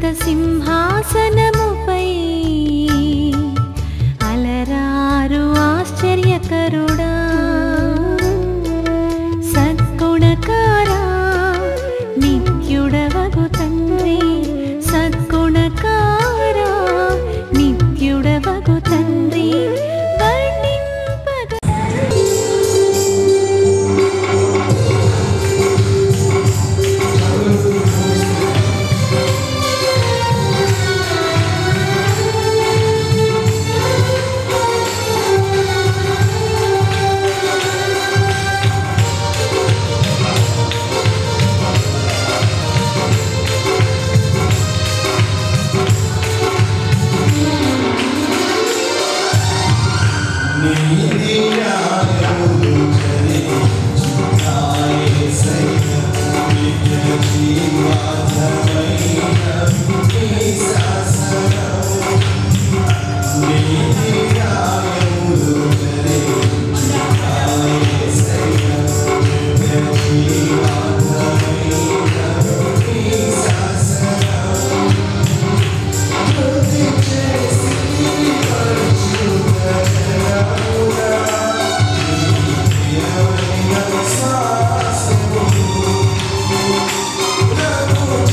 సింహాసనముపై అలరారు ఆశ్చర్యకరుడా సద్గుణకారా నిత్యుడవగు తండ్రి సద్గుణకారా నిత్యుడవగు తండ్రి వర్ణింపగ Thank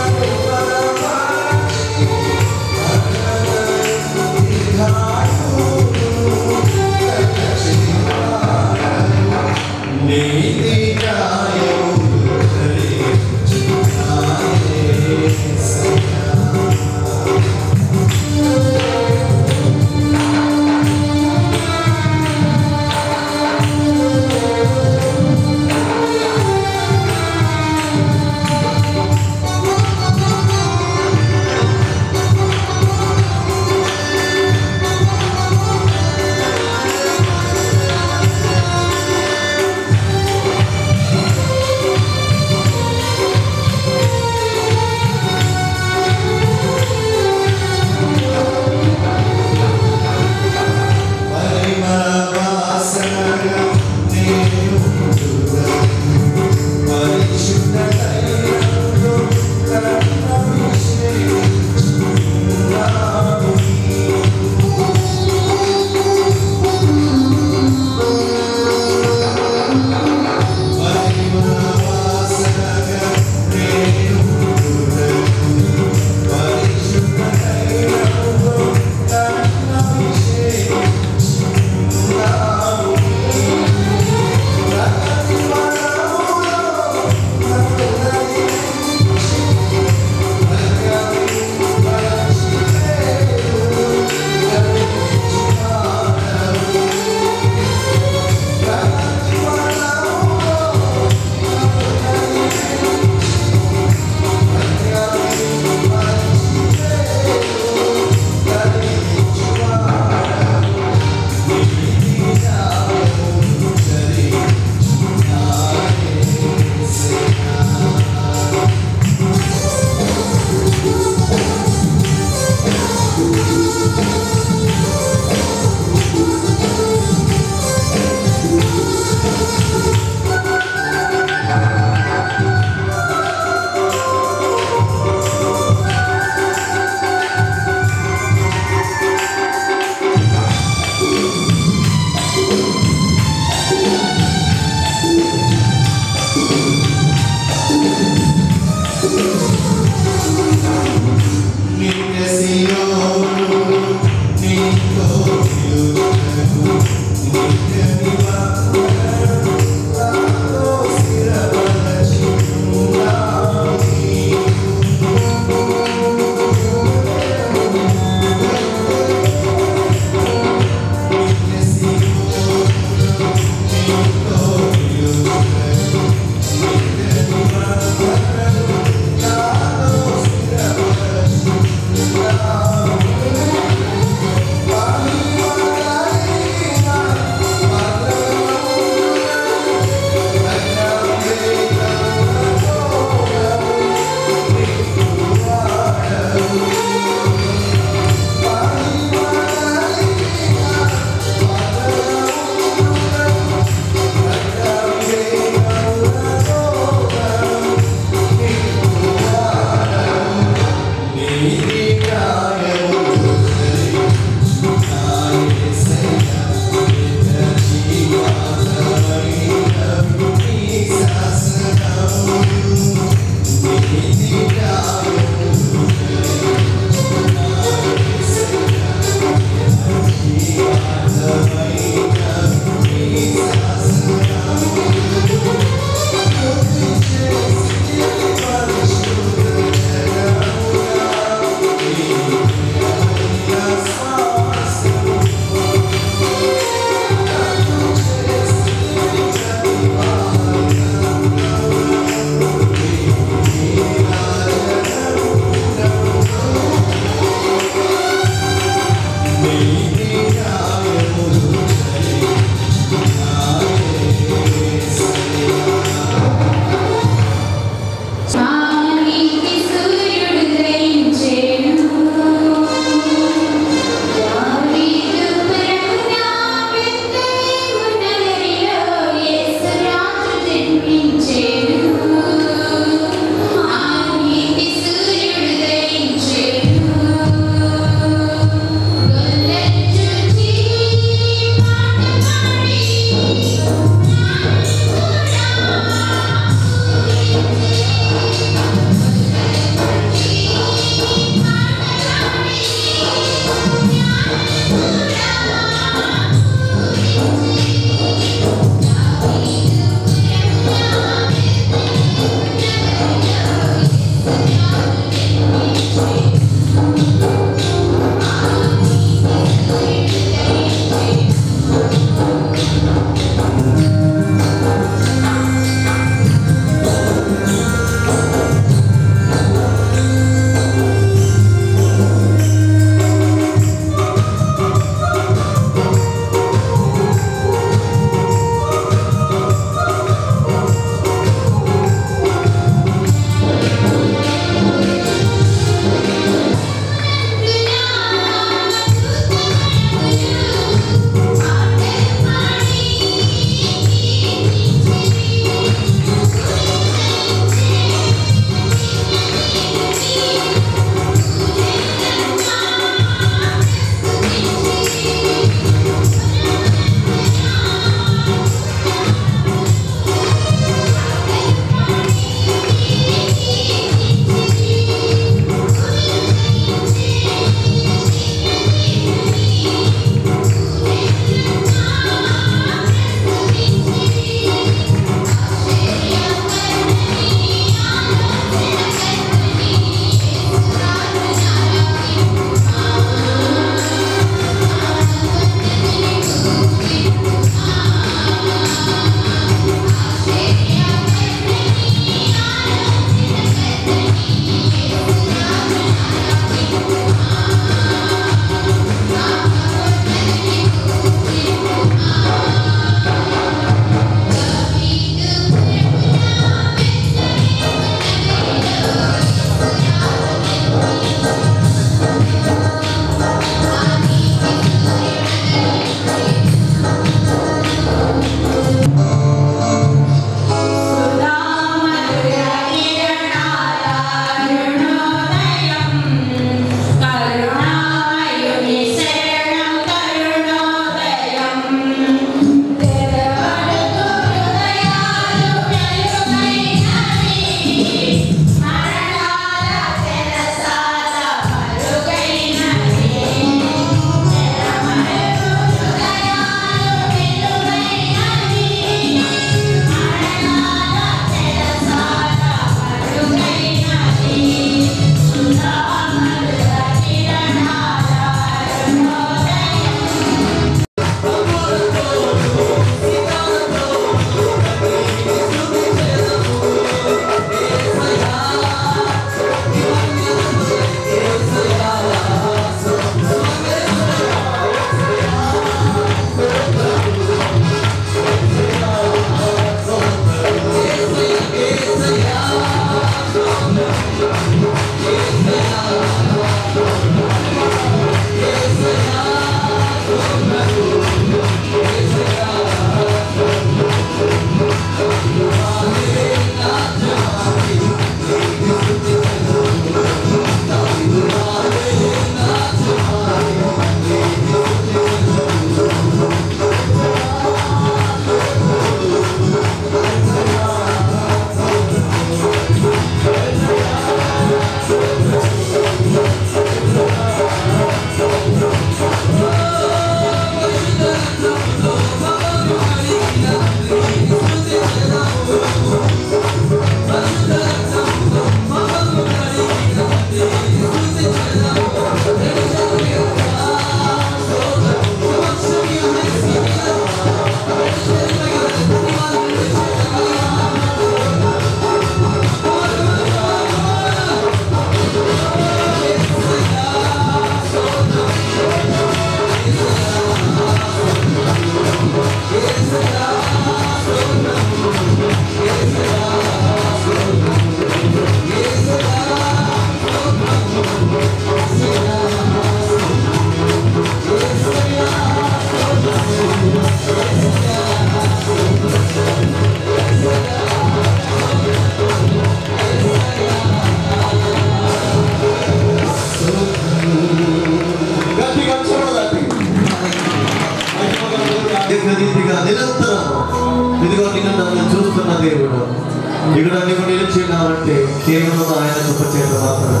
ఏకరీతిగా నిరంతరం ఇదిగో నిన్ను నన్ను చూస్తున్న దేవుడు ఇక్కడ నీకు నిలిచి ఉన్నావంటే కేవలం ఆయన కృప చేత మాత్రమే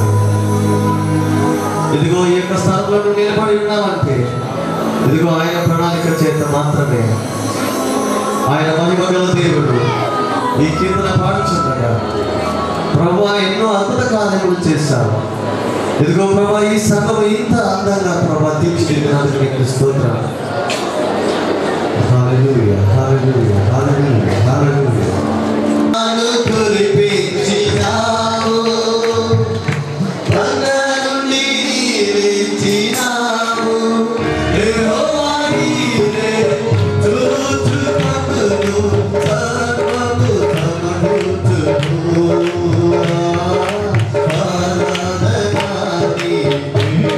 ఇదిగో ఈ యొక్క స్థలంలో నువ్వు నిలబడి ఉన్నావంటే ఇదిగో ఆయన ప్రణాళిక చేత మాత్రమే ఆయన మహిమ గల దేవుడు ఈ కీర్తన పాడుచుండగా ప్రభు ఎన్నో అద్భుత కార్యములు చేశారు ఇదిగో ప్రభా ఈ సంఘం ఇంత అందంగా ప్రభా తీర్చిదిద్దినందుకు నీకు స్తోత్రం హల్లెలూయా హల్లెలూయా హల్లెలూయా హల్లెలూయా నాను కురిపించినావు బండ నుండి నీవిచ్చినావు యెహోవా నీవే చూచుకొనును సర్వము సమకూర్చును ఆరాధన నీవే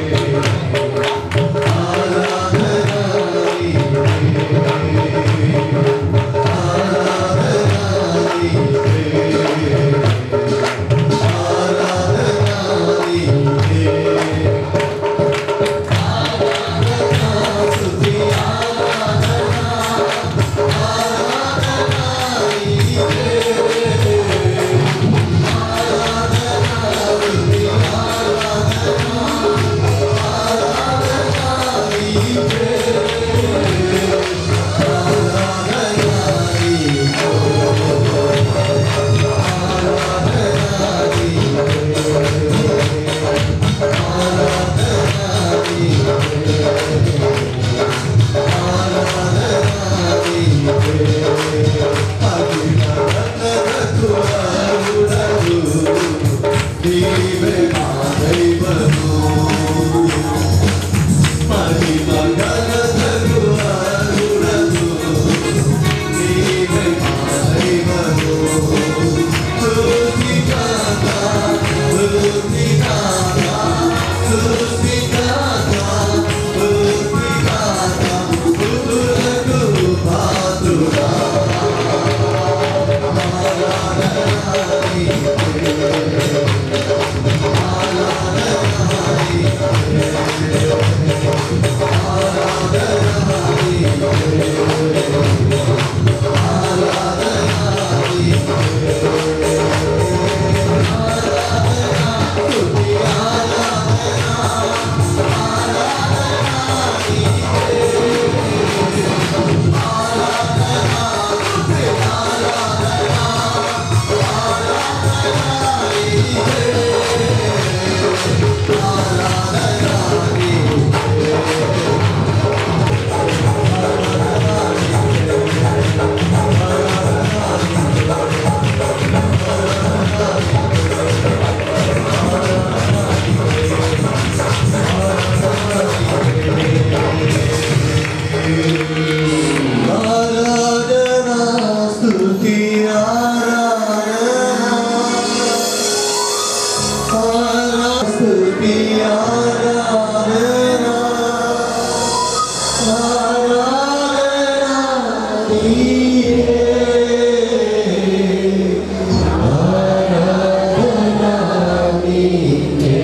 ఆరాధనా స్తుతి ఆరాధనా ఆరా స్తుతి ఆరాధనా ఆరాధనా నీవే ఆరాధనా నీవే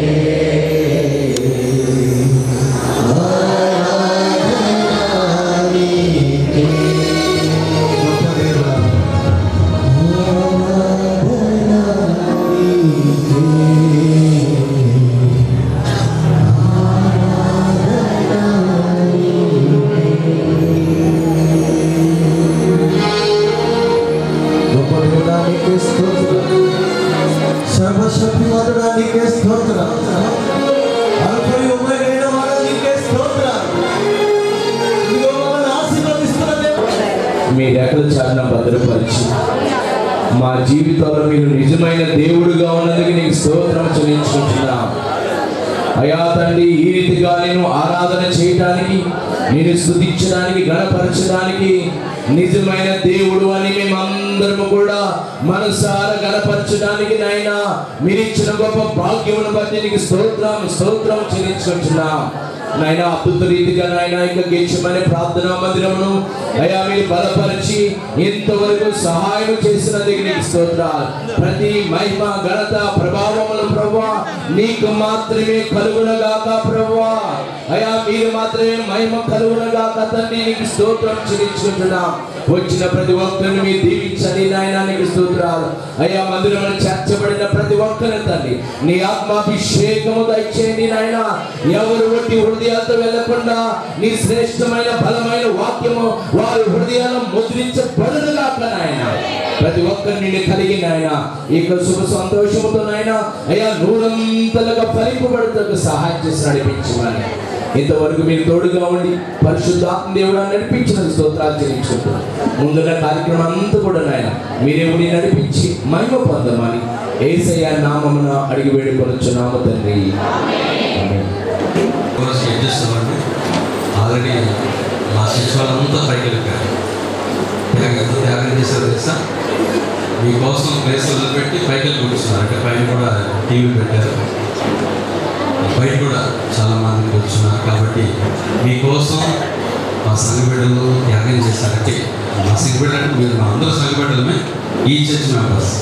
గొప్పడానికి స్తోత్రం సర్వశక్తివంతుడానికి స్తోత్రం అల్పై ఉమ్మడిన వాడానికి స్తోత్రం ఇదిగో మమ్మల్ని ఆశీర్వదిస్తున్న దేవుడు మీ రెక్కల చాటున భద్రపరిచి మా జీవితంలో మీరు నిజమైన దేవుడుగా ఉన్నందుకు నీకు స్తోత్రం చెల్లించుకుంటున్నాం అయా తండ్రి ఈ రీతిగా నేను ఆరాధన చేయడానికి నేను స్థుతించడానికి గణపరచడానికి నిజమైన దేవుడు అని మేమందరము కూడా మనసార గణపరచడానికి నాయన మీరు ఇచ్చిన గొప్ప భాగ్యమును బట్టి నీకు స్తోత్రం స్తోత్రం చెల్లించుకుంటున్నాం నాయన అద్భుత రీతిగా నాయన ఇంకా గెచ్చమనే ప్రార్థనా మందిరమును అయా మీరు బలపరిచి ఇంతవరకు సహాయం చేసినందుకు నీకు స్తోత్రాలు ప్రతి మహిమ ఘనత ప్రభావములు ప్రభా నీకు మాత్రమే కలుగునగాక ప్రభా అయా మీ మీరు మాత్రమే మహిమ కలుగునగా తండ్రి నీకు స్తోత్రం చెల్లించుకుంటున్నాం వచ్చిన ప్రతి ఒక్కరిని మీరు దీవించండి నాయన నీకు స్తోత్రాలు అయ్యా మందిరంలో చేర్చబడిన ప్రతి ఒక్కరిని తండ్రి నీ ఆత్మాభిషేకము దయచేయండి నాయన ఎవరు వట్టి హృదయాలతో వెళ్లకుండా నీ శ్రేష్టమైన బలమైన వాక్యము వారి హృదయాలను ముద్రించబడునుగా నాయన ప్రతి ఒక్కరిని నిన్ను కలిగి నాయన ఇక శుభ సంతోషముతో నాయన అయ్యా నూరంతలుగా ఫలింపబడుటకు సహాయం చేసి నడిపించమని ఇంతవరకు మీరు తోడుగా ఉండి పరిశుద్ధాత్మ దేవుడు నడిపించిన స్తోత్రాలు చెల్లించుకుంటున్నాం ముందున్న కార్యక్రమం అంతా కూడా నాయన మీరే ఉండి నడిపించి మహిమ పొందమని ఏసయ్య నామమున అడిగి వేడుకొనొచ్చున్నాము తండ్రి ఆమేన్. కోర్స్ అడ్జస్ట్ అవ్వండి ఆల్రెడీ మా శిష్యులంతా పైకి వెళ్ళిపోయారు త్యాగం ఎంత త్యాగం చేశారో తెలుసా మీకోసం ప్లేస్ వదిలిపెట్టి పైకి వెళ్ళి కూర్చున్నారు అంటే పైన కూడా టీవీ పెట్టారు బయట కూడా చాలా మంది కూర్చున్నారు కాబట్టి మీకోసం మా సంఘబిడ్డలు త్యాగం చేశారంటే మా సంఘబిడ్డ అంటే మీరు మా అందరూ సంఘబిడ్డలమే ఈ church members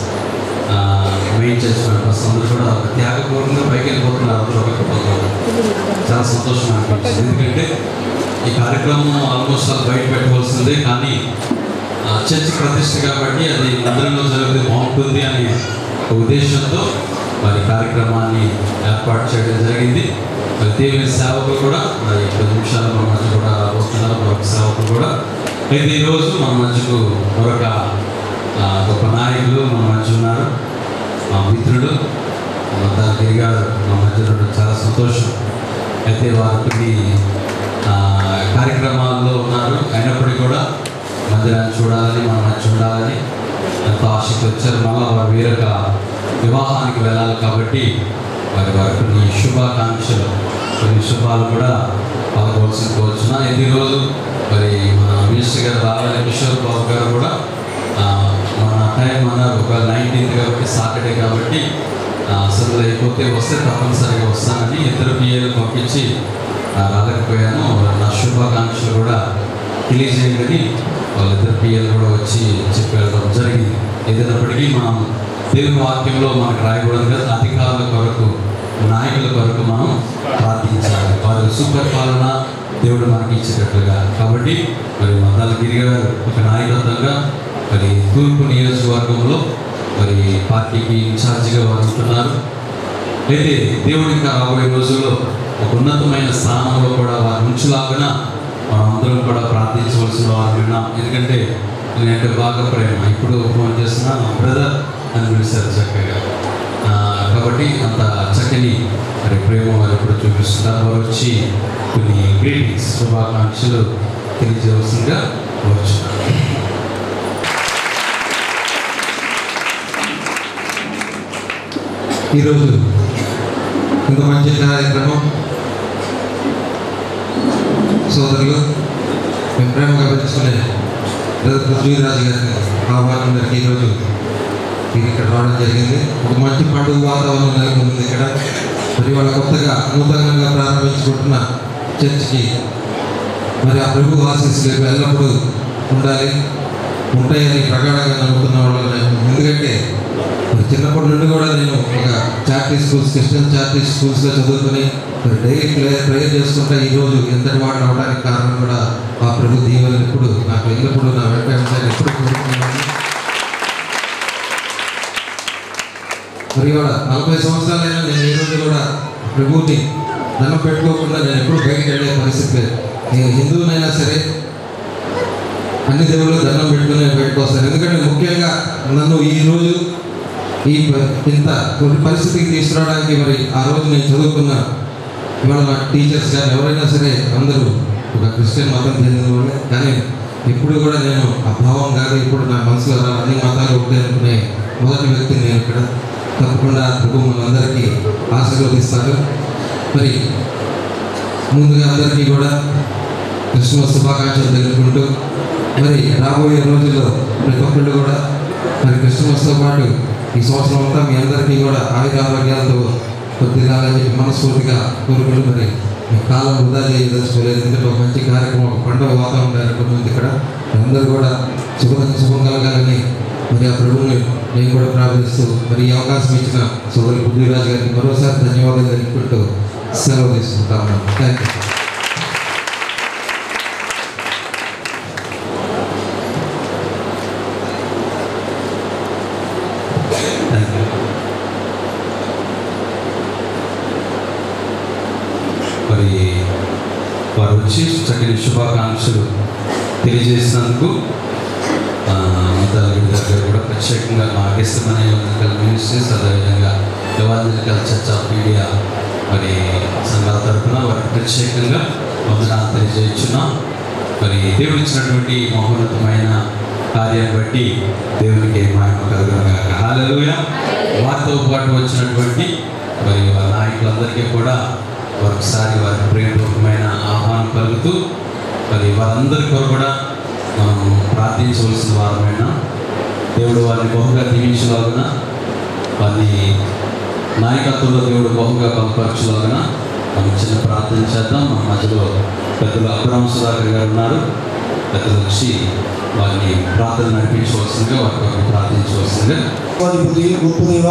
main church members అందరూ కూడా ఒక త్యాగపూర్వకంగా పైకి వెళ్ళిపోతున్నారు అందరూ ఒకరికి పోతున్నారు చాలా సంతోషం అనిపించింది ఎందుకంటే ఈ కార్యక్రమం ఆల్మోస్ట్ ఆల్ బయట పెట్టవలసిందే కానీ ఆ, చర్చ్ ప్రతిష్ట కాబట్టి అది మందిరంలో జరిగితే బాగుంటుంది అనే ఒక ఉద్దేశంతో మరి కార్యక్రమాన్ని ఏర్పాటు చేయడం జరిగింది మరి దేవుని సేవకులు కూడా మరి కొద్ది నిమిషాలు మన మధ్య కూడా వస్తున్నారు మరొక సేవకులు కూడా అయితే ఈరోజు మన మధ్యకు మరొక ఆ, గొప్ప నాయకులు మన మధ్య ఉన్నారు మా మిత్రుడు మొత్తానికి గారు మా మధ్య ఉండడం చాలా సంతోషం అయితే వారు కొన్ని ఆ, కార్యక్రమాల్లో ఉన్నారు అయినప్పటికీ కూడా మందిరాన్ని చూడాలని మన మధ్య ఉండాలని ఎంతో ఆసక్తి వచ్చారు మళ్ళీ వారు వేరొక వివాహానికి వెళ్ళాలి కాబట్టి వారి వారి కొన్ని శుభాకాంక్షలు కొన్ని శుభాలు కూడా పలకవలసిన కోరుచున్నా ఇది రోజు మరి మన మినిస్టర్ గారు రావాలి కిషోర్ బాబు గారు కూడా ఆ, మన టైం అన్నారు ఒక నైన్టీన్త్ కాబట్టి సాటర్డే కాబట్టి ఆ, అసలు అయిపోతే వస్తే తప్పనిసరిగా వస్తానని ఇద్దరు పిఏలు పంపించి ఆ, రాలేకపోయాను నా శుభాకాంక్షలు కూడా తెలియజేయమని వాళ్ళిద్దరు పిఏలు కూడా వచ్చి చెప్పి వెళ్ళడం జరిగింది ఏదైనప్పటికీ మనం దేవుని వాక్యంలో మనకు రాయకూడదు కదా అధికారుల కొరకు నాయకుల కొరకు మనం ప్రార్థించాలి వారి సుపరిపాలన దేవుడు మనకి ఇచ్చేటట్లుగా కాబట్టి మరి మద్దాల గిరి గారు ఒక నాయకత్వంగా మరి తూర్పు నియోజకవర్గంలో మరి పార్టీకి ఇన్ఛార్జిగా వారు ఉంటున్నారు అయితే దేవుడు ఇంకా రాబోయే రోజుల్లో ఒక ఉన్నతమైన స్థానంలో కూడా వారు ఉంచులాగున మనం అందరం కూడా ప్రార్థించవలసిన వారు విన్నాం ఎందుకంటే నేనంటే బాగా ప్రేమ ఇప్పుడు ఫోన్ చేస్తున్నా బ్రదర్ అని పిలిచారు చక్కగా ఆ, కాబట్టి అంత చక్కని మరి ప్రేమ వారు ఇప్పుడు చూపిస్తున్నారు వారు వచ్చి కొన్ని గ్రీటింగ్స్ శుభాకాంక్షలు తెలియజేయవలసిందిగా వచ్చున్నారు ఈరోజు ఇంత మంచి కార్యక్రమం సోదరులు మేము ప్రేమగా పెంచుకునే బ్రదర్ పృథ్వీరాజు గారిని ఆహ్వానం గారికి ఈరోజు ఇది ఇక్కడ రావడం జరిగింది ఒక మంచి పండుగ వాతావరణం నెలకొంది ఇక్కడ మరి వాళ్ళ కొత్తగా నూతనంగా ప్రారంభించుకుంటున్న చర్చికి మరి ఆ ప్రభు ఆశీస్సులు ఎల్లప్పుడూ ఉండాలి ఉంటాయని ప్రగాఢంగా నమ్ముతున్న వాళ్ళు నేను ఎందుకంటే మరి చిన్నప్పటి నుండి కూడా నేను ఒక చారిటీ స్కూల్స్ క్రిస్టియన్ చారిటీ స్కూల్స్లో చదువుకొని మరి డైలీ ప్రేయర్ ప్రేయర్ చేసుకుంటా ఈరోజు ఎంతటి వాడు అవడానికి కారణం కూడా ఆ ప్రభు దీవెనలు ఎప్పుడు నాకు ఎల్లప్పుడూ నా వెంట ఉంటాయని ఎప్పుడు కోరుకున్నాను మరి కూడా నలభై సంవత్సరాలైనా నేను ఈ రోజు కూడా ప్రభువుని దండం పెట్టుకోకుండా నేను ఎప్పుడు బయటికి వెళ్ళే పరిస్థితి లేదు నేను హిందువునైనా సరే అన్ని దేవుళ్ళు దండం పెట్టుకుని పెట్టుకొస్తాను ఎందుకంటే ముఖ్యంగా నన్ను ఈ రోజు ఈ ప- ఇంత కొన్ని పరిస్థితికి తీసుకురావడానికి మరి ఆ రోజు నేను చదువుకున్న ఇవాళ నా టీచర్స్ కానీ ఎవరైనా సరే అందరూ ఒక క్రిస్టియన్ మతం చెందిన వాళ్ళే కానీ ఇప్పుడు కూడా నేను ఆ భావం కాదు ఇప్పుడు నా మనసులో రా- అన్ని మతాలు ఒకటే అనుకునే మొదటి వ్యక్తి నేను ఇక్కడ తప్పకుండా ప్రభు మనందరికీ ఆశీర్వదిస్తాడు మరి ముందుగా అందరికీ కూడా క్రిస్మస్ శుభాకాంక్షలు తెలుపుకుంటూ మరి రాబోయే రోజుల్లో ప్రతి ఒక్కళ్ళు కూడా మరి క్రిస్మస్తో పాటు ఈ సంవత్సరం అంతా మీ అందరికీ కూడా ఆయుధ ఆరోగ్యాలతో కొద్దిగాలని చెప్పి మనస్ఫూర్తిగా కోరుకుంటూ మరి మీ కాలం వృధా చేయదలుచుకోలేదు ఎందుకంటే ఒక మంచి కార్యక్రమం ఒక పండుగ వాతావరణం ఏర్పడుతుంది ఇక్కడ అందరూ కూడా శుభ శుభం కలగాలని మరి ఆ ప్రభువుని నేను కూడా ప్రార్థిస్తూ మరి ఈ అవకాశం ఇచ్చిన సోదరు పృథ్వీరాజు గారికి మరోసారి ధన్యవాదాలు తెలుపుకుంటూ సెలవు తీసుకుంటాము థ్యాంక్ యూ మరి వారు వచ్చి చక్కని శుభాకాంక్షలు తెలియజేసినందుకు ఆ, మతాలగడ్డ దగ్గర కూడా ప్రత్యేకంగా మా అగస్త్యమనే వందకల్ మినిస్ట్రీస్ అదేవిధంగా ఎవాంజలికల్ చర్చ్ ఆఫ్ ఇండియా మరి సంఘాల తరఫున వారికి ప్రత్యేకంగా వందనాలు తెలియజేస్తున్నాం మరి దేవుడు ఇచ్చినటువంటి మహోన్నతమైన కార్యాన్ని బట్టి దేవునికి మహిమ కలుగునగా హాలలుయ వారితో పాటు వచ్చినటువంటి మరి వారి నాయకులందరికీ కూడా మరొకసారి వారి ప్రేమపూర్వకమైన ఆహ్వానం కలుగుతూ మరి వారందరి కొరకు కూడా మనం ప్రార్థించవలసిన వారమైన దేవుడు వారిని బహుగా దీవించలాగున వారిని నాయకత్వంలో దేవుడు బహుగా బలపరచులాగున మనం చిన్న ప్రార్థన చేద్దాం మన మధ్యలో పెద్దలు అబ్రహం సుధాకర్ గారు ఉన్నారు పెద్దలు వచ్చి వారిని ప్రార్థన నడిపించవలసిందిగా వారి కొరకు ప్రార్థించవలసిందిగా అధిపతి గొప్ప దేవ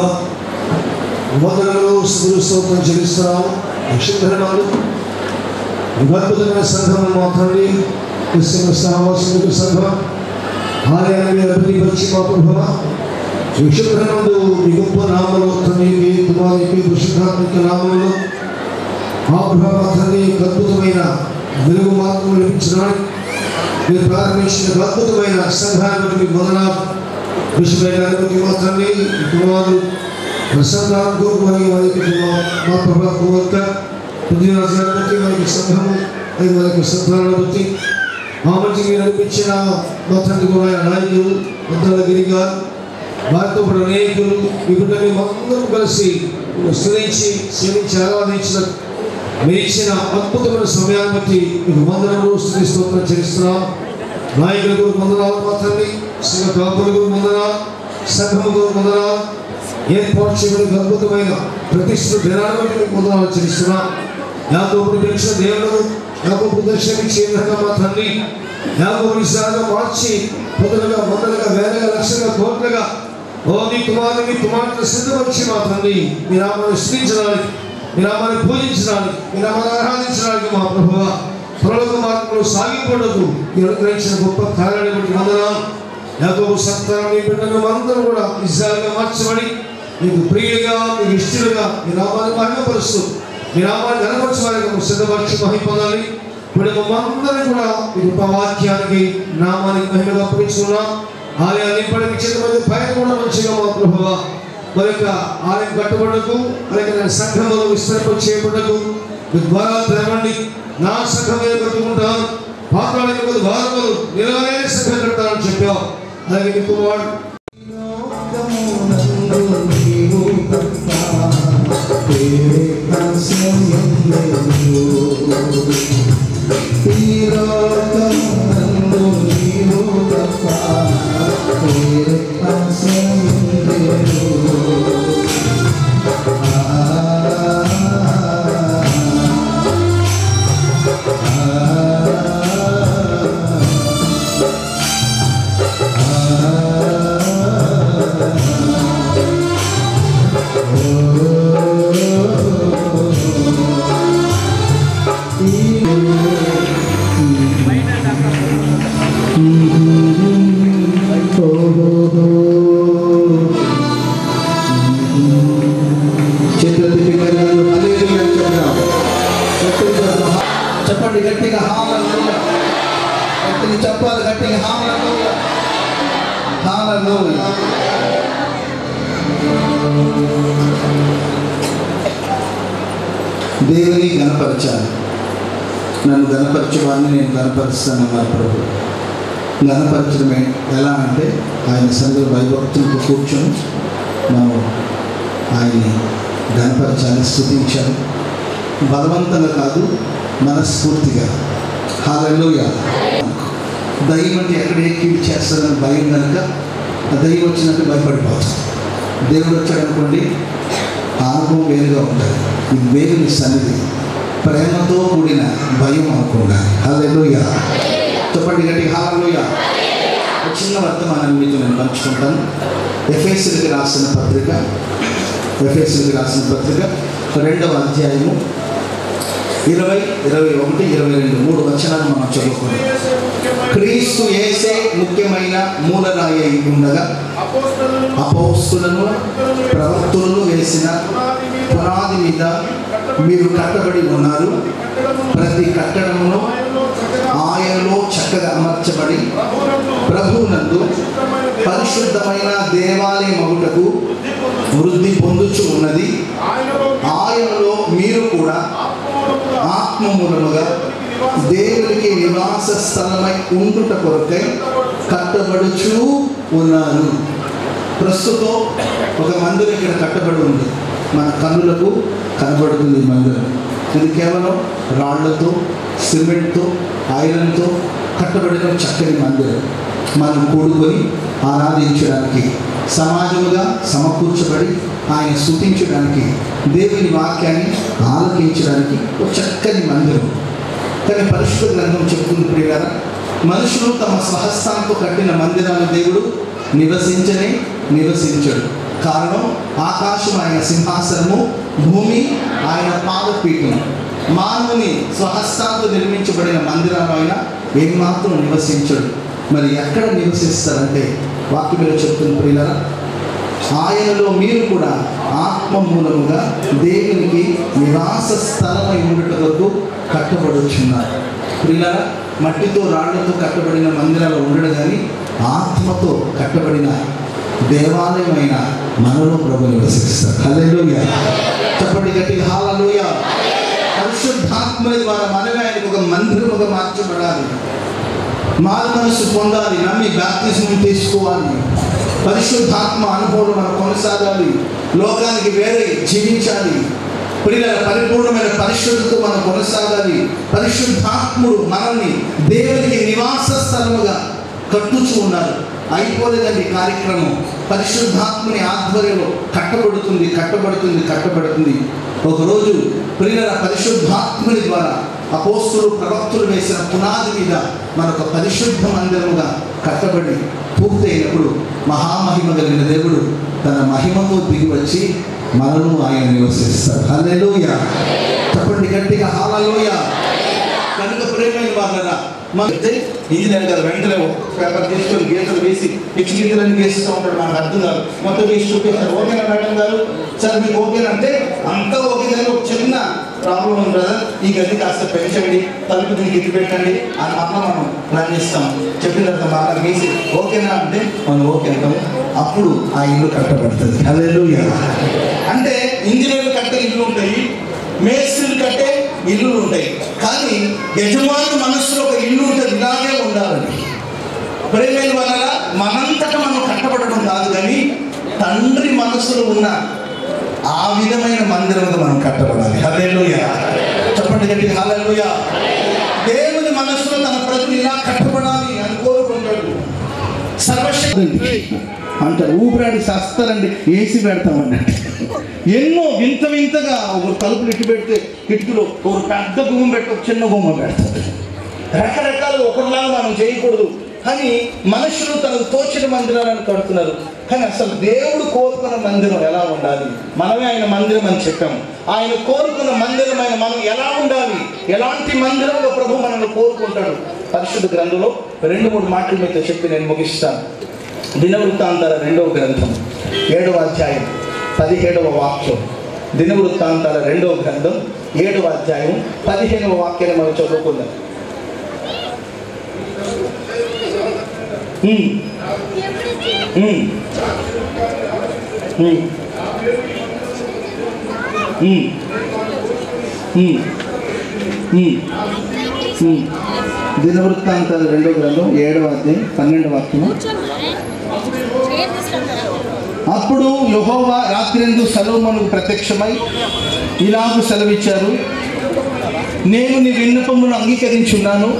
వందనలు స్థుతులు స్తోత్రం చెల్లిస్తున్నాము నక్షత్రాలు అద్భుతమైన సంఘం మా తండ్రి క్రిస్టియన్ సహవాసములకు సంఘం ఆలయాన్ని అభివృద్ధి మా ప్రభావ నక్షత్రమందు మీ గొప్ప నామలు తండ్రికి కుమారికి పురుషాత్మిక నామములు మా ప్రభావ తండ్రి యొక్క అద్భుతమైన వెలుగు మార్గం లభించడానికి మీరు ప్రారంభించిన అద్భుతమైన సంఘాన్ని బట్టి మీకు వందనాలు విషయమైన గారికి మా తండ్రి కుమారుడు ప్రసన్నారం కోరుకు మరియు వారికి కుమార్ మా ప్రభా కుమార్త పృథ్వీరాజు గారి బట్టి వారికి సంఘము అది వారికి సంతానాన్ని బట్టి మా మంచి మీరు నడిపించిన మా తండ్రి కూడా నాయకులు పెద్దల గిరి గారు వారితో కూడా అనేకులు ఈ బిడ్డని అందరం కలిసి స్థిరించి సేవించి ఆరాధించిన మీరు ఇచ్చిన అద్భుతమైన సమయాన్ని బట్టి మీకు వందనములు స్థుతి స్తోత్రం చేస్తున్నాం నాయకులకు వందనాలు మాత్రమే సంఘ కాపులకు వందనాలు సంఘముకు వందనాలు ఏర్పాటు చేయడానికి అద్భుతమైన ప్రతిష్ఠ దినాన్ని బట్టి మీకు వందనాలు చెల్లిస్తున్నాం యాకోబుని పిలిచిన దేవుడు యాకోబు దర్శనమిచ్చే విధంగా మా తండ్రి యాకోబుని సాగా మార్చి పొదలుగా వందలుగా వేలగా లక్షలుగా కోట్లుగా ఓ నీ కుమారుని నీ కుమార్తె సిద్ధపరిచి మా తండ్రి మీ నామాన్ని స్థితించడానికి మీ నామాన్ని పూజించడానికి మీ నామాన్ని ఆరాధించడానికి మా ప్రభువ పరలోక మార్గంలో సాగిపోవడకు మీరు అనుగ్రహించిన గొప్ప కార్యాన్ని బట్టి వందనాలు యాకోబు సంతానం మీ బిడ్డను అందరూ కూడా ఇజ్రాయల్గా మార్చబడి మీకు ప్రియులుగా మీకు ఇష్టలుగా మీ నామాన్ని మహిమపరుస్తూ మీ నామాన్ని కనపరచడానికి సిద్ధపరిచి మహిమ పొందాలి ఇప్పుడు మమ్మందరం కూడా మీ గొప్ప వాక్యానికి నామానికి మహిమగా అప్పగించుకున్నాం ఆలయాన్ని ఇప్పటికి చేత మధ్య భయం కూడా మంచిగా మా ప్రభువ మరి యొక్క ఆలయం కట్టుబడకు అలాగే నా సంఘంలో విస్తరింప చేయబడకు మీ ద్వారాలు తెరవండి నా సంఘం మీద కట్టుకుంటాను పాత్రలకి కొద్ది వారములు నిలవనే సంఘం కడతానని చెప్పావు అలాగే నీ కుమారుడు చెప్పండి గట్టిగా హామూయ గట్టిగా చెప్పాలి గట్టిగా హామూయ హామూయ దేవుని గణపరచాలి నన్ను గణపరచువాన్ని నేను గణపరుస్తానన్నారు ప్రభు గణపరచడమే ఎలా అంటే ఆయన సందులో భయభక్తులకు కూర్చొని మనం ఆయన్ని గణపరచాలి స్థుతించాలి బలవంతంగా కాదు మనస్ఫూర్తిగా హాలలోయ దయ్యం అంటే ఎక్కడ ఏ కీడు చేస్తారని భయం కనుక ఆ దయ్యం వచ్చినట్టు భయపడిపోతాం దేవుడు వచ్చాడు అనుకోండి ఆ అనుభవం వేరుగా ఉంటుంది ఇది వేరుని సన్నిధి ప్రేమతో కూడిన భయం అనుకుండా హాలలోయ చెప్పండి గట్టి హాలలోయ ఒక చిన్న వర్తమానం మీతో నేను పంచుకుంటాను ఎఫ్ఎస్సీలకు రాసిన పత్రిక ఎఫ్ఎస్సీలకు రాసిన పత్రిక రెండవ అధ్యాయము ఇరవై ఇరవై ఒకటి ఇరవై రెండు మూడు వచనాలు మనం చదువుకున్నాం క్రీస్తు ఏసే ముఖ్యమైన మూలరాయి అయి ఉండగా అపోస్తులను ప్రవక్తులను వేసిన పునాది మీద మీరు కట్టబడి ఉన్నారు ప్రతి కట్టడంలో ఆయనలో చక్కగా అమర్చబడి ప్రభువునందు పరిశుద్ధమైన దేవాలయ మగుటకు వృద్ధి పొందుచు ఉన్నది ఆయనలో మీరు కూడా ఆత్మమూలముగా దేవునికి నివాస స్థలమై ఉండుట కొరకై కట్టబడుచు ఉన్నారు ప్రస్తుతం ఒక మందిరం ఇక్కడ కట్టబడి ఉంది మన కన్నులకు కనబడుతుంది ఈ మందిరం ఇది కేవలం రాళ్లతో సిమెంట్తో ఐరన్తో కట్టబడిన చక్కని మందిరం మనం కూడుకొని ఆరాధించడానికి సమాజముగా సమకూర్చబడి ఆయన స్థుతించడానికి దేవుని వాక్యాన్ని ఆలకించడానికి ఒక చక్కని మందిరం కానీ పరిశుద్ధ గ్రంథం చెప్తుంది ప్రియారా మనుషులు తమ స్వహస్తాంతో కట్టిన మందిరాన్ని దేవుడు నివసించనే నివసించడు కారణం ఆకాశం ఆయన సింహాసనము భూమి ఆయన పాదపీఠం మానవుని స్వహస్తాంతో నిర్మించబడిన మందిరాలు ఆయన ఏమాత్రం నివసించడు మరి ఎక్కడ నివసిస్తారంటే వాక్యంలో చెప్తున్న ప్రియులరా ఆయనలో మీరు కూడా ఆత్మ మూలముగా దేవునికి నివాస స్థలమై ఉండట వరకు కట్టబడుచున్నారు ప్రియుల మట్టితో రాళ్లతో కట్టబడిన మందిరాలు ఉండడు కానీ ఆత్మతో కట్టబడిన దేవాలయమైన మనలో ప్రభు నివసిస్తారు హల్లెలూయా చెప్పండి గట్టిగా హాలూయ పరిశుద్ధాత్మ ద్వారా మనమే ఆయనకు ఒక మందిరముగా మార్చబడాలి మారు మనసు పొందాలి నమ్మి బాప్తిజం తీసుకోవాలి పరిశుద్ధాత్మ అనుభవం మనం కొనసాగాలి లోకానికి వేరే జీవించాలి ప్రియుల పరిపూర్ణమైన పరిశుద్ధతో మనం కొనసాగాలి పరిశుద్ధాత్ముడు మనల్ని దేవునికి నివాస స్థలముగా కట్టుచు ఉన్నారు అయిపోలేదండి ఈ కార్యక్రమం పరిశుద్ధాత్మని ఆధ్వర్యంలో కట్టబడుతుంది కట్టబడుతుంది కట్టబడుతుంది ఒకరోజు ప్రియుల పరిశుద్ధాత్ముని ద్వారా అపోస్తులు ప్రవక్తులు వేసిన పునాది మీద మనొక పరిశుద్ధ మందిరముగా కట్టబడి పూర్తయినప్పుడు మహామహిమ కలిగిన దేవుడు తన మహిమతో దిగి వచ్చి మనను ఆయన నివసిస్తాడు హల్లెలూయ చెప్పండి గట్టిగా హాలలోయ కనుక ప్రేమైన వాళ్ళరా మన ఇంజనీర్ గారు వెంటనే ఒక పేపర్ తీసుకొని గీతలు వేసి పిచ్చి గీతలను గీస్తూ ఉంటాడు మనకు అర్థం కాదు మొత్తం వేసి చూపించారు ఓకేనా మేడం గారు సార్ మీకు ఓకేనా అంటే అంతా ఓకే కానీ ఒక చిన్న ప్రాబ్లం ఉంది కదా ఈ గది కాస్త పెంచండి తలుపు దీనికి ఎత్తి పెట్టండి అని మాత్రం మనం ప్లాన్ చేస్తాం చెప్పిన తర్వాత మాట వేసి ఓకేనా అంటే మనం ఓకే అంటాం అప్పుడు ఆ ఇల్లు కట్టబడుతుంది హల్లెలూయా అంటే ఇంజనీర్లు కట్టే ఇల్లు ఉంటాయి మేస్త్రీలు కట్టే ఇల్లులు ఉంటాయి కానీ యజమాని మనస్సులో ఒక ఇల్లు ఉంటుంది ఇలాగే ఉండాలని ప్రేమైన వలన మనంతట మనం కట్టబడడం కాదు కానీ తండ్రి మనస్సులో ఉన్న ఆ విధమైన మందిరంగా మనం కట్టబడాలి హల్లెలూయ చెప్పండి గట్టి హల్లెలూయ దేవుని మనస్సులో తన ప్రజలు ఇలా కట్టబడాలి అని కోరుకుంటాడు సర్వశక్తి అంటారు ఊపిరాడి సస్తారండి ఏసీ పెడతామన్నట్టు ఎన్నో వింత వింతగా ఒక తలుపులు ఇటు పెడితే కిటికీలో ఒక పెద్ద గుమ్మ పెట్టి ఒక చిన్న గుమ్మ పెడతారు రకరకాలు ఒకరిలాగా మనం చేయకూడదు కానీ మనుషులు తనకు తోచిన మందిరాలను కడుతున్నారు కానీ అసలు దేవుడు కోరుకున్న మందిరం ఎలా ఉండాలి మనమే ఆయన మందిరం అని చెప్పాం ఆయన కోరుకున్న మందిరం ఆయన మనం ఎలా ఉండాలి ఎలాంటి మందిరంలో ప్రభు మనల్ని కోరుకుంటాడు పరిశుద్ధ గ్రంథంలో రెండు మూడు మాటలు మీతో చెప్పి నేను ముగిస్తాను దినవృత్తాంతాల రెండవ గ్రంథం ఏడవ అధ్యాయం పదిహేడవ వాక్యం దినవృత్తాంతాల రెండవ గ్రంథం ఏడవ అధ్యాయం పదిహేనవ వాక్యాన్ని మనం చదువుకుందాం ఉమ్. ఉమ్. ఉమ్. ఉమ్. ఉమ్. ఉమ్. ఉమ్. దినవృత్తాంతాల రెండో గ్రంథం ఏడవ అధ్యాయం పన్నెండవ వాక్యము అప్పుడు యెహోవా రాత్రిందు సలోమోనుకు ప్రత్యక్షమై ఇలాగు సెలవిచ్చారు నేను నీ విన్నపమును అంగీకరించున్నాను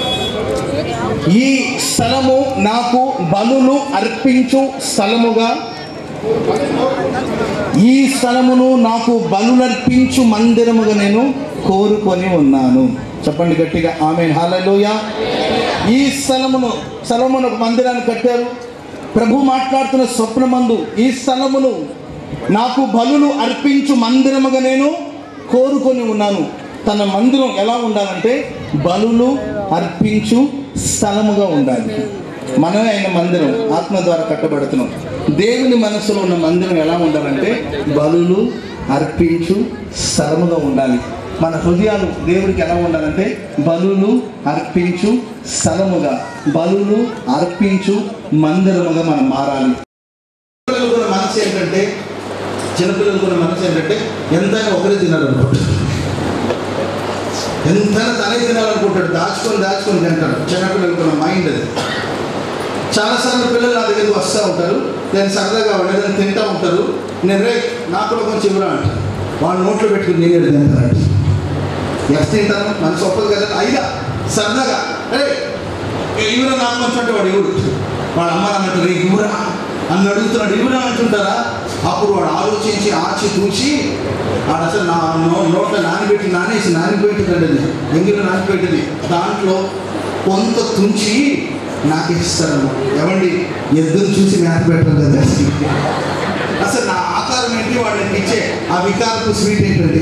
ఈ స్థలము నాకు బలులు అర్పించు స్థలముగా ఈ స్థలమును నాకు బలులర్పించు మందిరముగా నేను కోరుకొని ఉన్నాను చెప్పండి గట్టిగా ఆమె హాలలోయ ఈ స్థలమును స్థలమును ఒక మందిరాన్ని కట్టారు ప్రభు మాట్లాడుతున్న స్వప్నమందు ఈ స్థలమును నాకు బలులు అర్పించు మందిరముగా నేను కోరుకొని ఉన్నాను తన మందిరం ఎలా ఉండాలంటే బలులు అర్పించు స్థలముగా ఉండాలి మనమే ఆయన మందిరం ఆత్మ ద్వారా కట్టబడుతున్నాం దేవుని మనసులో ఉన్న మందిరం ఎలా ఉండాలంటే బలులు అర్పించు స్థలముగా ఉండాలి మన హృదయాలు దేవుడికి ఎలా ఉండాలంటే బలులు అర్పించు స్థలముగా బలులు అర్పించు మందిరముగా మనం మారాలి పిల్లలు కూడా మనసు ఏంటంటే చిన్నపిల్లలు కూడా మనసు ఏంటంటే ఎంతైనా ఒకరే తినాలనుకుంటారు ఎంతైనా తనే తినాలనుకుంటాడు దాచుకొని దాచుకొని తింటాడు చిన్నపిల్లలు కూడా మైండ్ అది చాలాసార్లు పిల్లలు నా దగ్గరికి వస్తూ ఉంటారు నేను సరదాగా వాళ్ళు ఏదైనా తింటూ ఉంటారు నేను రే నాకు కూడా కొంచెం ఇవ్వరా అంటారు వాళ్ళ నోట్లో పెట్టుకుని నేను ఏడు తింటానంట ఎంత తింటాను మనసు ఒప్పదు కదా అయినా సరదాగా రే ఇవ్వరా నాకు కొంచెం అంటే వాడు ఇవ్వడు వాడు అమ్మ అన్నట్టు రే ఇవ్వరా అని అడుగుతున్నాడు ఇవ్వరా అంటుంటారా అప్పుడు వాడు ఆలోచించి ఆచి తూచి వాడు అసలు నా నో నోట్లో నానబెట్టి నానేసి నానిపెట్టిందండి అది ఎంగిలో నానిపెట్టింది దాంట్లో కొంత తుంచి నాకు ఇస్తారన్నమాట ఏమండి ఎద్దును చూసి మేత పెట్టరు కదా అసలు నా ఆకారం ఏంటి వాళ్ళకి ఇచ్చే ఆ వికారపు స్వీట్ ఏంటండి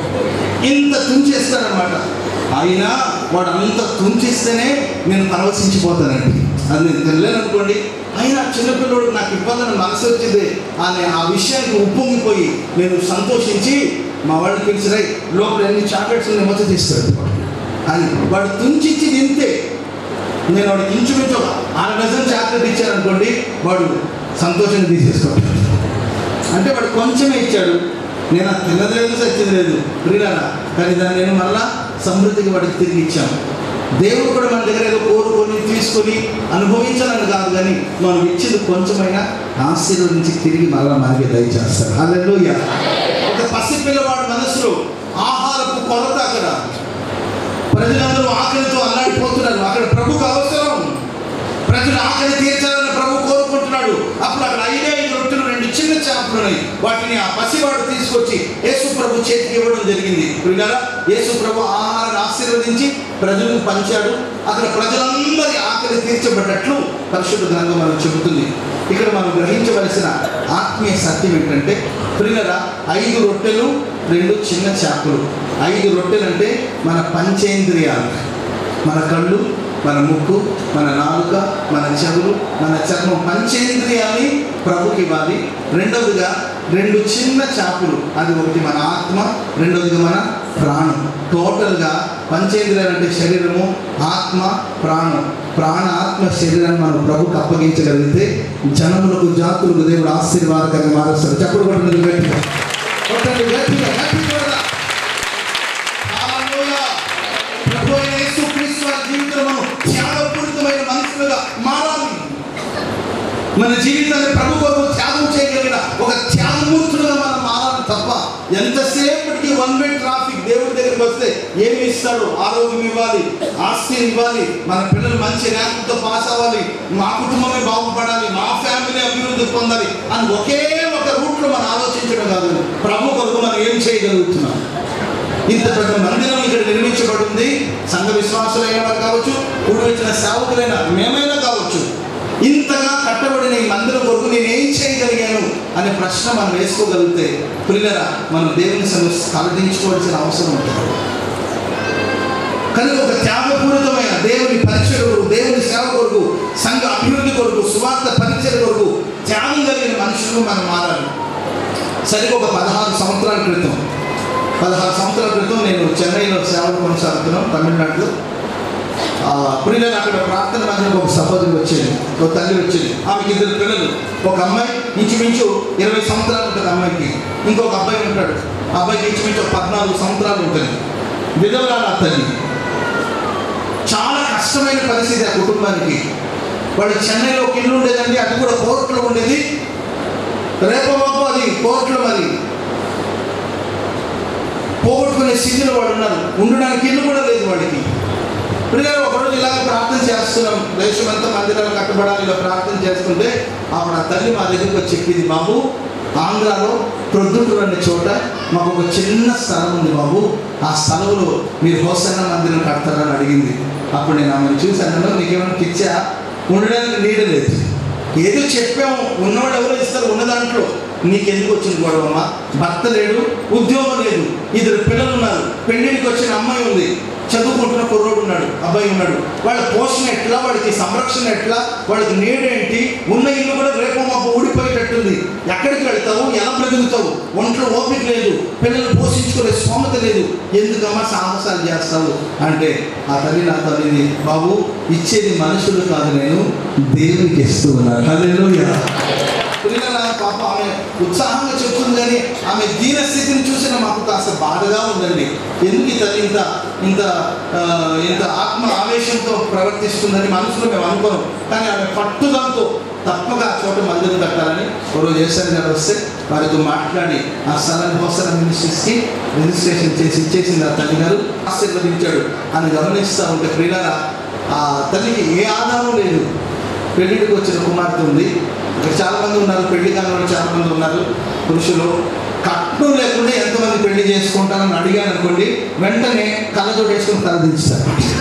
ఇంత తుంచేస్తాడనమాట అయినా వాడు అంత తుంచిస్తేనే నేను పరవశించిపోతానండి అది నేను తెలియను అనుకోండి అయినా చిన్నపిల్లడు నాకు ఇవ్వాలని మనసు వచ్చింది అనే ఆ విషయానికి ఉప్పొంగిపోయి నేను సంతోషించి మా వాడిని పిలిచిరై లోపల ఎన్ని చాక్లెట్స్ ఉన్నాయి మొత్తం తీస్తాడు అని వాడు తుంచిచ్చి తింటే నేను వాడికి ఇంచుమించు ఒక అర డజన్ చాక్లెట్ ఇచ్చారనుకోండి వాడు సంతోషంగా తీసేసుకోవాలి అంటే వాడు కొంచెమే ఇచ్చాడు నేను అది తిన్నది లేదు సచ్చింది లేదు ప్రియులారా కానీ దాన్ని నేను మళ్ళా సమృద్ధిగా వాడికి తిరిగి ఇచ్చాను దేవుడు కూడా మన దగ్గర ఏదో కోరుకొని తీసుకొని అనుభవించాలని కాదు కానీ మనం ఇచ్చింది కొంచెమైనా ఆశీర్వదించి తిరిగి మళ్ళా మనకి దయచేస్తారు హల్లెలూయా ఒక పసిపిల్లవాడి మనసులో ఆహారపు కొరత అక్కడ ప్రజలందరూ ఆకలితో అల్లాడిపోతున్నారు అక్కడ ప్రభుకు అవసరం ప్రజలు ఆకలి తీర్చాలని ప్రభు కోరుకుంటున్నాడు అప్పుడు అక్కడ ఐదే ఐదు రొట్టెలు రెండు చిన్న చేపలు ఉన్నాయి వాటిని ఆ పసివాడు తీసుకొచ్చి యేసు ప్రభు చేతికి ఇవ్వడం జరిగింది ప్రియులారా యేసు ప్రభు ఆహారాన్ని ఆశీర్వదించి ప్రజలకు పంచాడు అక్కడ ప్రజలందరి ఆకలి తీర్చబడ్డట్లు పరిశుద్ధ గ్రంథం మనకు చెబుతుంది ఇక్కడ మనం గ్రహించవలసిన ఆత్మీయ సత్యం ఏంటంటే ప్రియులరా ఐదు రొట్టెలు రెండు చిన్న చేపలు ఐదు రొట్టెలు అంటే మన పంచేంద్రియాలు మన కళ్ళు మన ముక్కు మన నాలుక మన చెవులు మన చర్మం పంచేంద్రియాన్ని ప్రభుకి ఇవ్వాలి రెండవదిగా రెండు చిన్న చేపలు అది ఒకటి మన ఆత్మ రెండవదిగా మన ప్రాణం టోటల్గా పంచేంద్రియాలు అంటే శరీరము ఆత్మ ప్రాణం ప్రాణ ఆత్మ శరీరాన్ని మనం ప్రభుకి అప్పగించగలిగితే జనములకు జాతులకు దేవుడు ఆశీర్వాదకరంగా మారుస్తారు చెప్పడు కొట్టండి గట్టిగా కొట్టండి గట్టిగా గట్టిగా హల్లెలూయా. ప్రభు అయిన యేసుక్రీస్తు వారి జీవితంలో మనం త్యాగపూరితమైన మనుషులుగా మారాలి మన జీవితాన్ని ప్రభు కొరకు త్యాగం చేయగలిగిన ఒక త్యాగమూర్తులుగా మనం మారాలి తప్ప ఎంతసేపటికి వన్ వే ట్రాఫిక్ దేవుడి దగ్గరికి వస్తే ఏమి ఇస్తాడు ఆరోగ్యం ఇవ్వాలి ఆస్తి ఇవ్వాలి మన పిల్లలు మంచి ర్యాంకుతో పాస్ అవ్వాలి మా కుటుంబమే బాగుపడాలి మా ఫ్యామిలీ అభివృద్ధి పొందాలి అని ఒకే ఒక రూట్లో మనం ఆలోచించడం కాదు ప్రభు కొరకు మనం ఏం చేయగలుగుతున్నాం ఇంత పెద్ద మందిరం ఇక్కడ నిర్మించబడింది సంఘ విశ్వాసులైన వారు కావచ్చు కూడి వచ్చిన సేవకులైన మేమైనా కావచ్చు ఇంతగా కట్టబడిన ఈ మందిరం కొరకు నేను ఏం చేయగలిగాను అనే ప్రశ్న మనం వేసుకోగలిగితే పిల్లల మనం దేవుని సంగ తలదించుకోవాల్సిన అవసరం ఉంటుంది కనుక ఒక త్యాగపూరితమైన దేవుని పరిచయ కొరకు దేవుని సేవ కొరకు సంఘ అభివృద్ధి కొరకు సువార్త పరిచయ కొరకు త్యాగం కలిగిన మనుషులు మనం మారాలి సరిగ్గా ఒక పదహారు సంవత్సరాల క్రితం పదహారు సంవత్సరాల క్రితం నేను చెన్నైలో సేవలు కొనసాగుతున్నాను తమిళనాడులో పురిలో అక్కడ ప్రార్థన మందిరం ఒక సహోదరి వచ్చేది ఒక తల్లి వచ్చేది ఆమెకి ఇద్దరు పిల్లలు ఒక అమ్మాయి ఇంచుమించు ఇరవై సంవత్సరాలు ఉంటుంది అమ్మాయికి ఇంకొక అబ్బాయి ఉంటాడు ఆ అబ్బాయికి ఇంచుమించు ఒక పద్నాలుగు సంవత్సరాలు ఉంటుంది విధవరాలు ఆ తల్లి చాలా కష్టమైన పరిస్థితి ఆ కుటుంబానికి వాడు చెన్నైలో ఒక ఇల్లు ఉండేదండి అది కూడా కోర్టులో ఉండేది రేపబాబు అది కోర్టులో మరి పోగొట్టుకునే స్థితిలో వాడు ఉన్నారు ఉండడానికి ఇల్లు కూడా లేదు వాడికి పిల్లలు ఒకరోజు ఇలాగ ప్రార్థన చేస్తున్నాం దేశమంతా మందిరాలు కట్టబడాలి ఇలా ప్రార్థన చేస్తుంటే అప్పుడు ఆ తల్లి మా దగ్గరికి వచ్చి చెప్పింది బాబు ఆంధ్రాలో ప్రొద్దుటూరు అనే చోట మాకు ఒక చిన్న స్థలం ఉంది బాబు ఆ స్థలంలో మీరు హోసన్న మందిరం కడతారని అడిగింది అప్పుడు నేను ఆమెను చూశాను నీకేమైనా పిచ్చా ఉండడానికి నీడ లేదు ఏదో చెప్పాము ఉన్నవాడు ఎవరో ఇస్తారు ఉన్న దాంట్లో నీకెందుకు వచ్చింది గొడవమ్మ భర్త లేడు ఉద్యోగం లేదు ఇద్దరు పిల్లలు ఉన్నారు పెళ్ళిడికి వచ్చిన అమ్మాయి ఉంది చదువుకుంటున్న కుర్రోడు ఉన్నాడు అబ్బాయి అబ్బాయి ఉన్నాడు వాళ్ళ పోషణ ఎట్లా వాడికి సంరక్షణ ఎట్లా వాళ్ళకి నీడేంటి ఉన్న ఇల్లు కూడా రేపు మాకు ఊడిపోయేటట్టుంది ఎక్కడికి వెళ్తావు ఎలా బ్రతుకుతావు ఒంట్లో ఓపిక లేదు పిల్లలు పోషించుకునే స్తోమత లేదు ఎందుకమ్మా సాహసాలు చేస్తావు అంటే ఆ తల్లి నా తల్లిని బాబు ఇచ్చేది మనుషులు కాదు నేను దేవునికి ఇస్తూ ఉన్నాను హల్లెలూయా పిల్లల పాప ఆమె ఉత్సాహంగా చెప్తుంది కానీ ఆమె దీన స్థితిని చూసిన మాకు కాస్త బాధగా ఉందండి ఎందుకు ఈ తల్లి ఇంత ఇంత ఆ, ఇంత ఆత్మ ఆవేశంతో ప్రవర్తిస్తుందని మనసులో మేము అనుకోం కానీ ఆమె పట్టుదలతో తప్పక ఆ చోట మందిరం కట్టాలని ఒకరోజు ఏసారి గారు వస్తే వారితో మాట్లాడి ఆ స్థలాన్ని హోసల మినిస్ట్రీస్కి రిజిస్ట్రేషన్ చేసి ఇచ్చేసింది ఆ తల్లి గారు ఆశీర్వదించాడు అని గమనిస్తూ ఉంటే ప్రియులారా ఆ తల్లికి ఏ ఆధారం లేదు పెళ్లిడికి వచ్చిన కుమార్తె ఉంది ఇక్కడ చాలా మంది ఉన్నారు పెళ్లి కాని వాళ్ళు చాలా మంది ఉన్నారు పురుషులు కట్నం లేకుండా ఎంతమంది పెళ్లి చేసుకుంటారని అడిగాను అనుకోండి వెంటనే కళ్ళజోడు వేసుకుని తల దించుతారు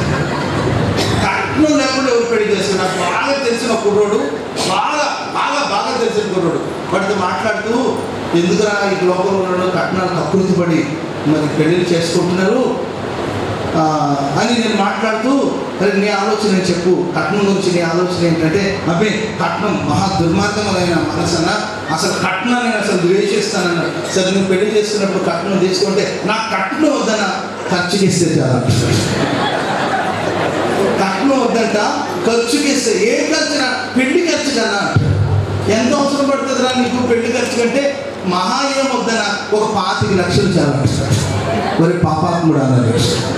కట్నం లేకుండా ఎవరు పెళ్లి చేసుకున్నారు బాగా తెలిసిన కుర్రోడు బాగా బాగా బాగా తెలిసిన కుర్రోడు వాటితో మాట్లాడుతూ ఎందుకురా ఈ లోకంలో ఉన్నాడు కట్నాలు కకృతి పడి మరి పెళ్లిళ్ళు చేసుకుంటున్నారు ఆ, అని నేను మాట్లాడుతూ "అరే, నీ ఆలోచన నేను చెప్పు కట్నం గురించి నీ ఆలోచన ఏంటంటే అబ్బే కట్నం మహా దుర్మార్గములైన మనసన్న అసలు కట్నాన్ని నేను అసలు ద్వేషిస్తానన్న సరే నువ్వు పెళ్లి చేసుకున్నప్పుడు కట్నం తీసుకుంటే నా కట్నం వద్దన ఖర్చుకి ఇస్తే చాలా కట్నం వద్దంట ఖర్చుకి ఇస్తే ఏ ఖర్చు పెళ్లి ఖర్చు కన్నా ఎంత అవసరం పడుతుందిరా నీకు పెళ్లి ఖర్చు కంటే మహా ఏం వద్దన ఒక పాతిక లక్షలు చాలా మరి పాపాత్ముడు అన్నది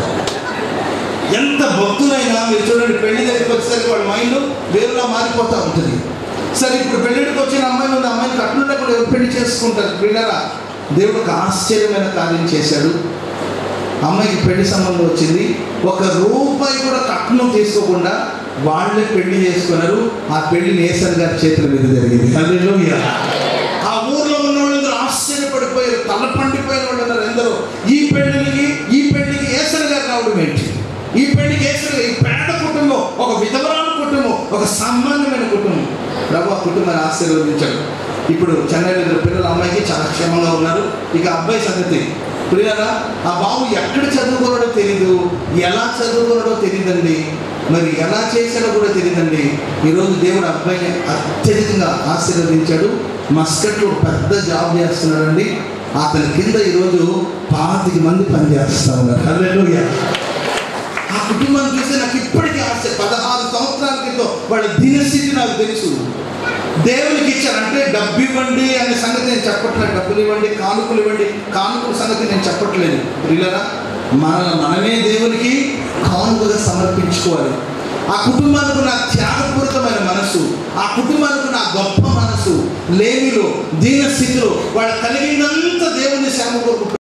ఎంత భక్తులైనా మీరు చూడండి పెళ్లి దగ్గరికి వచ్చేసరికి వాళ్ళ మైండ్ వేరులా మారిపోతూ ఉంటుంది సరే ఇప్పుడు పెళ్లిడికి వచ్చిన అమ్మాయి ఉంది అమ్మాయిని కట్నం లేకుండా ఎవరు పెళ్లి చేసుకుంటారు పిల్లరా దేవుడు ఒక ఆశ్చర్యమైన కార్యం చేశాడు అమ్మాయికి పెళ్లి సంబంధం వచ్చింది ఒక రూపాయి కూడా కట్నం తీసుకోకుండా వాళ్ళే పెళ్లి చేసుకున్నారు ఆ పెళ్లి నేసన్ గారి చేతుల మీద జరిగింది హల్లెలూయా. ఆ ఊర్లో ఉన్న వాళ్ళందరూ ఆశ్చర్యపడిపోయారు తల పండిపోయిన వాళ్ళు ఉన్నారు ఎందరో ఈ పెళ్లికి ఈ పెళ్లికి ఏసన్ గారు రావడం ఏంటి ఈ పెళ్లికి ఏసన్ గారు ఈ పేద కుటుంబం ఒక విధవరాల కుటుంబం ఒక సామాన్యమైన కుటుంబం ప్రభు ఆ కుటుంబాన్ని ఆశీర్వదించాడు ఇప్పుడు చెన్నైలో ఇద్దరు పిల్లల అమ్మాయికి చాలా క్షేమంగా ఉన్నారు ఇక అబ్బాయి సంగతి ప్రియారా ఆ బాబు ఎక్కడ చదువుకున్నాడో తెలీదు ఎలా చదువుకున్నాడో తెలియదండి మరి ఎలా చేశాడో కూడా తెలియదండి ఈరోజు దేవుడు అబ్బాయిని అత్యధికంగా ఆశీర్వదించాడు మస్కట్లో పెద్ద జాబ్ చేస్తున్నాడండి అతని కింద ఈరోజు పాతిక మంది పనిచేస్తా ఉన్నారు హల్లెలూయా ఆ కుటుంబాన్ని చూస్తే నాకు ఇప్పటికీ ఆశ పదహారు సంవత్సరాల క్రితం వాళ్ళ దినస్థితి నాకు తెలుసు దేవునికి ఇచ్చారంటే డబ్బు ఇవ్వండి అనే సంగతి నేను చెప్పట్లేదు డబ్బులు ఇవ్వండి కానుకలు ఇవ్వండి కానుకల సంగతి నేను చెప్పట్లేదు ప్రియులరా మన మనమే దేవునికి కానుకగా సమర్పించుకోవాలి ఆ కుటుంబానికి నా త్యాగపూరితమైన మనసు ఆ కుటుంబానికి నా గొప్ప మనసు లేమిలో దీన స్థితిలో వాళ్ళు కలిగినంత దేవుని సేవ కొరకు